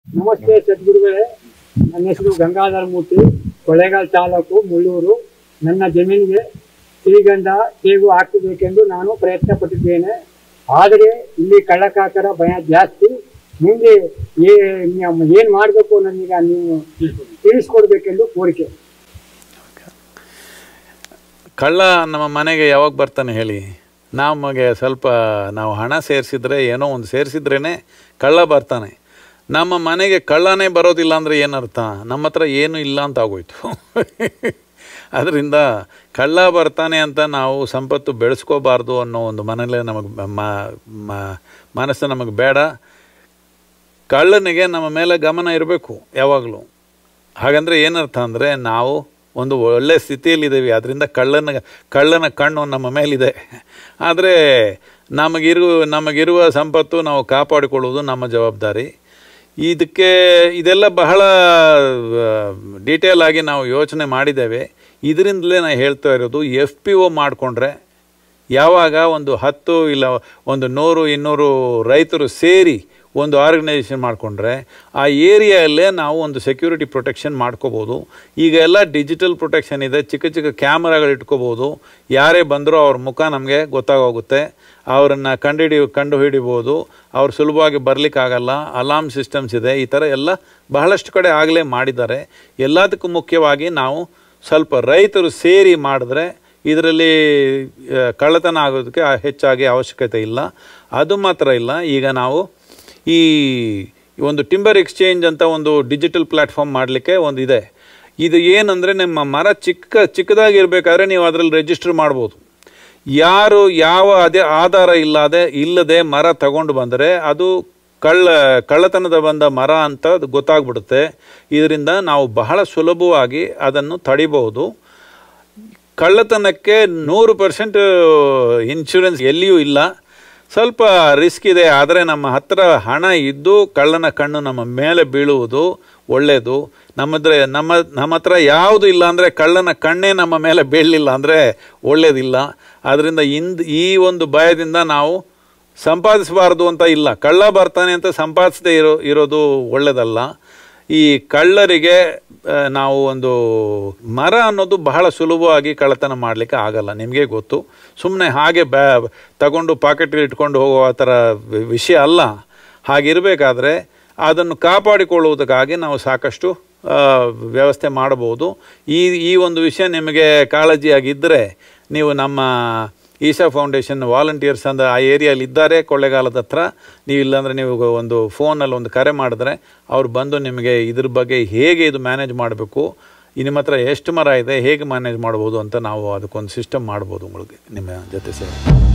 ನಮಸ್ತೆ ಸದ್ಗುರುಗಳೇ ನನ್ನ ಹೆಸರು ಗಂಗಾಧರ ಮೂರ್ತಿ ಕೊಳ್ಳೇಗಾಲ ತಾಲೂಕು ಮುಳ್ಳೂರು ನನ್ನ ಜಮೀನಿಗೆ ಶ್ರೀಗಂಧ ಸೇಬು ಹಾಕಬೇಕೆಂದು ನಾನು ಪ್ರಯತ್ನ ಪಟ್ಟಿದ್ದೇನೆ ಆದರೆ ಇಲ್ಲಿ ಕಳ್ಳಕಾಕರ ಭಯ ಜಾಸ್ತಿ ಮುಂದೆ ಏನು ಮಾಡಬೇಕು ನನಗೆ ನೀವು ತಿಳಿಸ್ಕೊಡ್ಬೇಕೆಂದು ಕೋರಿಕೆ ಕಳ್ಳ ನಮ್ಮ ಮನೆಗೆ ಯಾವಾಗ ಬರ್ತಾನೆ ಹೇಳಿ ನಮಗೆ ಸ್ವಲ್ಪ ನಾವು ಹಣ ಸೇರಿಸಿದ್ರೆ ಏನೋ ಒಂದು ಸೇರಿಸಿದ್ರೇ ಕಳ್ಳ ಬರ್ತಾನೆ ನಮ್ಮ ಮನೆಗೆ ಕಳ್ಳನೇ ಬರೋದಿಲ್ಲ ಅಂದರೆ ಏನರ್ಥ ನಮ್ಮ ಹತ್ರ ಏನೂ ಇಲ್ಲ ಅಂತ ಆಗೋಯ್ತು ಅದರಿಂದ ಕಳ್ಳ ಬರ್ತಾನೆ ಅಂತ ನಾವು ಸಂಪತ್ತು ಬೆಳೆಸ್ಕೋಬಾರ್ದು ಅನ್ನೋ ಒಂದು ಮನೇಲೆ ನಮಗೆ ಮನಸ್ಸು ನಮಗೆ ಬೇಡ ಕಳ್ಳನಿಗೆ ನಮ್ಮ ಮೇಲೆ ಗಮನ ಇರಬೇಕು ಯಾವಾಗಲೂ ಹಾಗಂದರೆ ಏನರ್ಥ ಅಂದರೆ ನಾವು ಒಂದು ಒಳ್ಳೆ ಸ್ಥಿತಿಯಲ್ಲಿದ್ದೀವಿ ಅದರಿಂದ ಕಳ್ಳನ ಕಳ್ಳನ ಕಣ್ಣು ನಮ್ಮ ಮೇಲಿದೆ ಆದರೆ ನಮಗಿರುವ ನಮಗಿರುವ ಸಂಪತ್ತು ನಾವು ಕಾಪಾಡಿಕೊಳ್ಳುವುದು ನಮ್ಮ ಜವಾಬ್ದಾರಿ ಇದಕ್ಕೆ ಇದೆಲ್ಲ ಬಹಳ ಡೀಟೇಲ್ ಆಗಿ ನಾವು ಯೋಚನೆ ಮಾಡಿದ್ದೇವೆ ಇದರಿಂದಲೇ ನಾನು ಹೇಳ್ತಾ ಇರೋದು ಎಫ್ ಪಿ ಒ ಮಾಡಿಕೊಂಡ್ರೆ ಯಾವಾಗ ಒಂದು ಹತ್ತು ಇಲ್ಲ ಒಂದು ನೂರು ಇನ್ನೂರು ರೈತರು ಸೇರಿ ಒಂದು ಆರ್ಗನೈಸೇಷನ್ ಮಾಡಿಕೊಂಡ್ರೆ ಆ ಏರಿಯಾಯಲ್ಲೇ ನಾವು ಒಂದು ಸೆಕ್ಯೂರಿಟಿ ಪ್ರೊಟೆಕ್ಷನ್ ಮಾಡ್ಕೋಬೋದು ಈಗ ಎಲ್ಲ ಡಿಜಿಟಲ್ ಪ್ರೊಟೆಕ್ಷನ್ ಇದೆ ಚಿಕ್ಕ ಚಿಕ್ಕ ಕ್ಯಾಮ್ರಾಗಳು ಇಟ್ಕೋಬೋದು ಯಾರೇ ಬಂದರೂ ಅವ್ರ ಮುಖ ನಮಗೆ ಗೊತ್ತಾಗೋಗುತ್ತೆ ಅವರನ್ನು ಕಂಡುಹಿಡಿ ಕಂಡು ಹಿಡಿಬೋದು ಅವ್ರು ಸುಲಭವಾಗಿ ಬರಲಿಕ್ಕಾಗಲ್ಲ ಅಲಾರ್ಮ್ ಸಿಸ್ಟಮ್ಸ್ ಇದೆ ಈ ಥರ ಎಲ್ಲ ಬಹಳಷ್ಟು ಕಡೆ ಆಗಲೇ ಮಾಡಿದ್ದಾರೆ ಎಲ್ಲದಕ್ಕೂ ಮುಖ್ಯವಾಗಿ ನಾವು ಸ್ವಲ್ಪ ರೈತರು ಸೇರಿ ಮಾಡಿದ್ರೆ ಇದರಲ್ಲಿ ಕಳ್ಳತನ ಆಗೋದಕ್ಕೆ ಹೆಚ್ಚಾಗಿ ಅವಶ್ಯಕತೆ ಇಲ್ಲ ಅದು ಮಾತ್ರ ಇಲ್ಲ ಈಗ ನಾವು ಈ ಒಂದು ಟಿಂಬರ್ ಎಕ್ಸ್ಚೇಂಜ್ ಅಂತ ಒಂದು ಡಿಜಿಟಲ್ ಪ್ಲ್ಯಾಟ್ಫಾರ್ಮ್ ಮಾಡಲಿಕ್ಕೆ ಒಂದು ಇದೆ ಇದು ಏನಂದರೆ ನಿಮ್ಮ ಮರ ಚಿಕ್ಕ ಚಿಕ್ಕದಾಗಿರಬೇಕಾದ್ರೆ ನೀವು ಅದರಲ್ಲಿ ರಿಜಿಸ್ಟರ್ ಮಾಡ್ಬೋದು ಯಾರು ಯಾವ ಅದೇ ಆಧಾರ ಇಲ್ಲದೆ ಇಲ್ಲದೆ ಮರ ತಗೊಂಡು ಬಂದರೆ ಅದು ಕಳ್ಳ ಕಳ್ಳತನದ ಬಂದ ಮರ ಅಂತ ಅದು ಗೊತ್ತಾಗ್ಬಿಡುತ್ತೆ ಇದರಿಂದ ನಾವು ಬಹಳ ಸುಲಭವಾಗಿ ಅದನ್ನು ತಡಿಬಹುದು ಕಳ್ಳತನಕ್ಕೆ ನೂರು ಪರ್ಸೆಂಟ್ ಇನ್ಶೂರೆನ್ಸ್ ಎಲ್ಲಿಯೂ ಇಲ್ಲ ಸ್ವಲ್ಪ ರಿಸ್ಕ್ ಇದೆ ಆದರೆ ನಮ್ಮ ಹತ್ರ ಹಣ ಇದ್ದು ಕಳ್ಳನ ಕಣ್ಣು ನಮ್ಮ ಮೇಲೆ ಬೀಳುವುದು ಒಳ್ಳೆಯದು ನಮ್ಮದ್ರೆ ನಮ್ಮ ನಮ್ಮ ಹತ್ರ ಯಾವುದು ಇಲ್ಲ ಅಂದರೆ ಕಳ್ಳನ ಕಣ್ಣೇ ನಮ್ಮ ಮೇಲೆ ಬೀಳಲಿಲ್ಲ ಅಂದರೆ ಒಳ್ಳೆಯದಿಲ್ಲ ಆದ್ದರಿಂದ ಇಂದು ಈ ಒಂದು ಭಯದಿಂದ ನಾವು ಸಂಪಾದಿಸಬಾರ್ದು ಅಂತ ಇಲ್ಲ ಕಳ್ಳ ಬರ್ತಾನೆ ಅಂತ ಸಂಪಾದಿಸದೇ ಇರೋ ಇರೋದು ಒಳ್ಳೆಯದಲ್ಲ ಈ ಕಳ್ಳರಿಗೆ ನಾವು ಒಂದು ಮರ ಅನ್ನೋದು ಬಹಳ ಸುಲಭವಾಗಿ ಕಳ್ಳತನ ಮಾಡಲಿಕ್ಕೆ ಆಗಲ್ಲ ನಿಮಗೆ ಗೊತ್ತು ಸುಮ್ಮನೆ ಹಾಗೆ ಬ್ಯಾ ತಗೊಂಡು ಪಾಕೆಟ್ಗೆ ಇಟ್ಕೊಂಡು ಹೋಗೋ ಆ ಥರ ವಿಷಯ ಅಲ್ಲ ಹಾಗಿರಬೇಕಾದ್ರೆ ಅದನ್ನು ಕಾಪಾಡಿಕೊಳ್ಳುವುದಕ್ಕಾಗಿ ನಾವು ಸಾಕಷ್ಟು ವ್ಯವಸ್ಥೆ ಮಾಡಬಹುದು ಈ ಈ ಒಂದು ವಿಷಯ ನಿಮಗೆ ಕಾಳಜಿಯಾಗಿದ್ದರೆ ನೀವು ನಮ್ಮ ಈಶಾ ಫೌಂಡೇಶನ್ ವಾಲಂಟಿಯರ್ಸ್ ಅಂದರೆ ಆ ಏರಿಯಲ್ಲಿ ಇದ್ದಾರೆ ಕೊಳ್ಳೆಗಾಲದ ಹತ್ರ ನೀವು ಇಲ್ಲಾಂದರೆ ನೀವು ಒಂದು ಫೋನಲ್ಲಿ ಒಂದು ಕರೆ ಮಾಡಿದ್ರೆ ಅವ್ರು ಬಂದು ನಿಮಗೆ ಇದ್ರ ಬಗ್ಗೆ ಹೇಗೆ ಇದು ಮ್ಯಾನೇಜ್ ಮಾಡಬೇಕು ನಿಮ್ಮ ಹತ್ರ ಎಷ್ಟು ಮರ ಇದೆ ಹೇಗೆ ಮ್ಯಾನೇಜ್ ಮಾಡ್ಬೋದು ಅಂತ ನಾವು ಅದಕ್ಕೊಂದು ಸಿಸ್ಟಮ್ ಮಾಡ್ಬೋದು உங்களுக்கு ನಿಮ್ಮ ಜೊತೆ ಸೇರಿ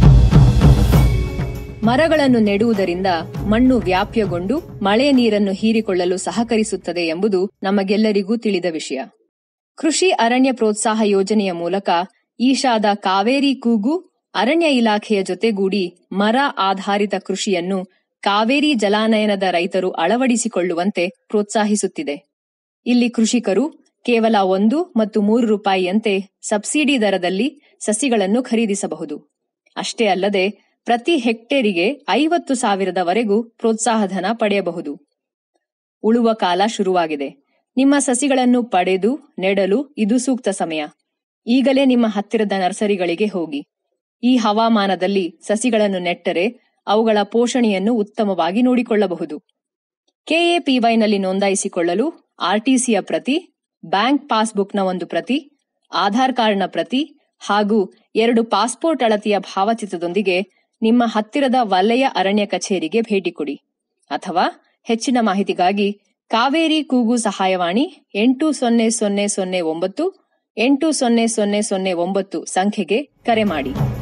ಮರಗಳನ್ನು ನೆಡುವುದರಿಂದ ಮಣ್ಣು ವ್ಯಾಪ್ಯಗೊಂಡು ಮಳೆ ನೀರನ್ನು ಹೀರಿಕೊಳ್ಳಲು ಸಹಕರಿಸುತ್ತದೆ ಎಂಬುದು ನಮಗೆಲ್ಲರಿಗೂ ತಿಳಿದ ವಿಷಯ ಕೃಷಿ ಅರಣ್ಯ ಪ್ರೋತ್ಸಾಹ ಯೋಜನೆಯ ಮೂಲಕ ಈಶಾದ ಕಾವೇರಿ ಕೂಗು ಅರಣ್ಯ ಇಲಾಖೆಯ ಜೊತೆಗೂಡಿ ಮರ ಆಧಾರಿತ ಕೃಷಿಯನ್ನು ಕಾವೇರಿ ಜಲಾನಯನದ ರೈತರು ಅಳವಡಿಸಿಕೊಳ್ಳುವಂತೆ ಪ್ರೋತ್ಸಾಹಿಸುತ್ತಿದೆ ಇಲ್ಲಿ ಕೃಷಿಕರು ಕೇವಲ ಒಂದು ಮತ್ತು ಮೂರು ರೂಪಾಯಿಯಂತೆ ಸಬ್ಸಿಡಿ ದರದಲ್ಲಿ ಸಸಿಗಳನ್ನು ಖರೀದಿಸಬಹುದು ಅಷ್ಟೇ ಅಲ್ಲದೆ ಪ್ರತಿ ಹೆಕ್ಟೇರಿಗೆ ಐವತ್ತು ಸಾವಿರದವರೆಗೂ ಪ್ರೋತ್ಸಾಹಧನ ಪಡೆಯಬಹುದು ಉಳುವ ಕಾಲ ಶುರುವಾಗಿದೆ ನಿಮ್ಮ ಸಸಿಗಳನ್ನು ಪಡೆದು ನೆಡಲು ಇದು ಸೂಕ್ತ ಸಮಯ ಈಗಲೇ ನಿಮ್ಮ ಹತ್ತಿರದ ನರ್ಸರಿಗಳಿಗೆ ಹೋಗಿ ಈ ಹವಾಮಾನದಲ್ಲಿ ಸಸಿಗಳನ್ನು ನೆಟ್ಟರೆ ಅವುಗಳ ಪೋಷಣೆಯನ್ನು ಉತ್ತಮವಾಗಿ ನೋಡಿಕೊಳ್ಳಬಹುದು ಕೆಎಪಿವೈನಲ್ಲಿ ನೋಂದಾಯಿಸಿಕೊಳ್ಳಲು ಆರ್ಟಿಸಿಯ ಪ್ರತಿ ಬ್ಯಾಂಕ್ ಪಾಸ್ಬುಕ್ನ ಒಂದು ಪ್ರತಿ ಆಧಾರ್ ಕಾರ್ಡ್ನ ಪ್ರತಿ ಹಾಗೂ ಎರಡು ಪಾಸ್ಪೋರ್ಟ್ ಅಳತೆಯ ಭಾವಚಿತ್ರದೊಂದಿಗೆ ನಿಮ್ಮ ಹತ್ತಿರದ ವಲಯ ಅರಣ್ಯ ಕಚೇರಿಗೆ ಭೇಟಿ ಕೊಡಿ ಅಥವಾ ಹೆಚ್ಚಿನ ಮಾಹಿತಿಗಾಗಿ ಕಾವೇರಿ ಕೂಗು ಸಹಾಯವಾಣಿ ಎಂಟು ಸೊನ್ನೆ ಸೊನ್ನೆ ಸೊನ್ನೆ ಒಂಬತ್ತು ಎಂಟು ಸೊನ್ನೆ ಸೊನ್ನೆ ಸೊನ್ನೆ ಒಂಬತ್ತು ಸಂಖ್ಯೆಗೆ ಕರೆ ಮಾಡಿ